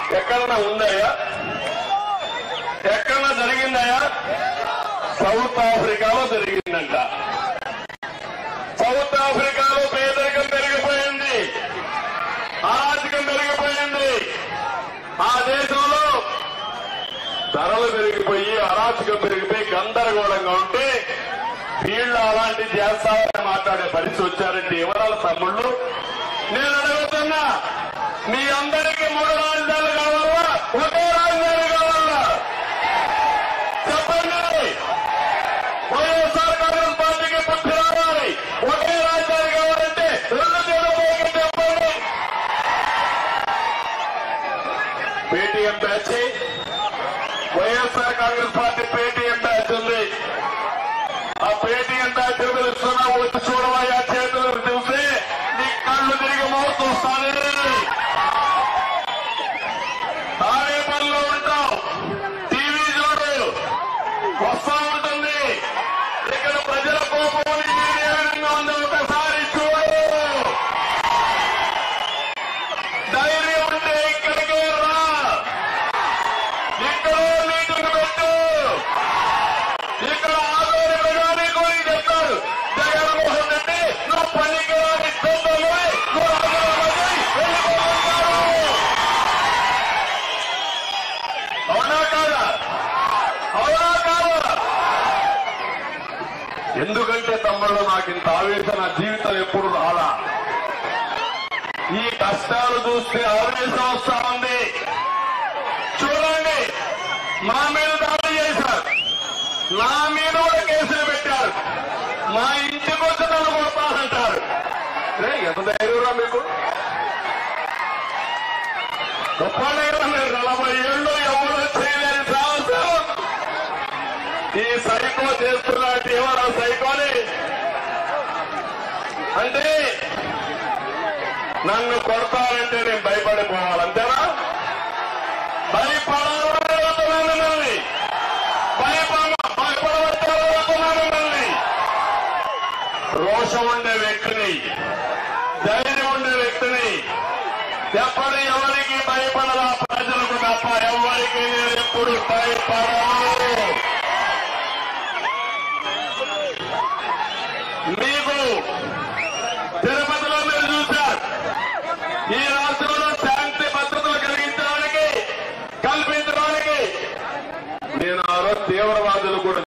ఎక్కడన్నా ఉందాయా ఎక్కడన్నా జరిగిందాయా సౌత్ ఆఫ్రికాలో జరిగిందంట సౌత్ ఆఫ్రికాలో పేదరికం పెరిగిపోయింది ఆర్థికం పెరిగిపోయింది ఆ దేశంలో ధరలు పెరిగిపోయి అరాచకం పెరిగిపోయి గందరగోళంగా ఉంటే వీళ్ళు అలాంటి చేస్తామని మాట్లాడే పరిస్థితి వచ్చారంటే ఎవరాల తమ్ముళ్ళు నేను అడుగుతున్నా మీ అందరికీ మూడు రాజధానులు కావాలా ఒకే రాజధాని కావాలా చెప్పండి వైఎస్ఆర్ కాంగ్రెస్ పార్టీకి పుట్టి రావాలి ఒకే రాజధాని కావాలంటే రెండు తీవ్రపోయి చెప్పండి Paytm batch YSR Congress party Paytm batch ఉంది ఆ పేటీఎం బ్యాచ్ పిలుస్తున్నా వచ్చి చూడవయ్యా చేతులు చూసి నీ కళ్ళు తిరిగి మోస్తూ వస్తానే తానే పనిలో ఉంటావు టీవీ చూడు వస్తా ఉంటుంది ఇక్కడ ప్రజల కోపం నీకు ఏ విధంగా ఉందో ఒకసారి చూడు ధైర్యం ఉంటే ఇక్కడికే రా ఇక్కడ మీటింగ్ పెట్టు ఇక్కడ ఆదోళనగా నీకు అని చెప్తారు జగన్మోహన్ రెడ్డి నువ్వు పనికి రాని దొంగలు నువ్వు రాజీనామా చేయి, వెళ్ళిపోమంటారు. అవునా కాదా అవునా కాదా ఎందుకంటే తమ్ముళ్ళు నాకు ఇంత ఆవేశం నా జీవితం ఎప్పుడు రాలా ఈ కష్టాలు చూస్తే ఆవేశం వస్తా ఉంది చూడండి మా మీద దాడి చేశారు నా మీద కూడా కేసులు పెట్టారు మా ఇంటికి వచ్చి నన్ను కొడతానంటారు రే, ఎంత ధైర్యంరా మీకు గొప్ప ధైర్యం మీరు నలభై ఏళ్ళు ఎవరు చేయలేని సాహసం ఈ సైకో చేస్తున్నట్టు ఎవరు ఆ సైకోని అంటే నన్ను కొడతారంటే నేను భయపడిపోవాలి అంతేనా భయపడాలనుకున్నాను మిమ్మల్ని భయపడ భయపడవచ్చాలనుకున్నాను మిమ్మల్ని రోషం ఉండే వ్యక్తిని ధైర్యం ఉండే వ్యక్తిని ఎప్పుడు ఎవరికి భయపడదా ప్రజలకు తప్ప ఎవరికి నేను ఎప్పుడు భయపడను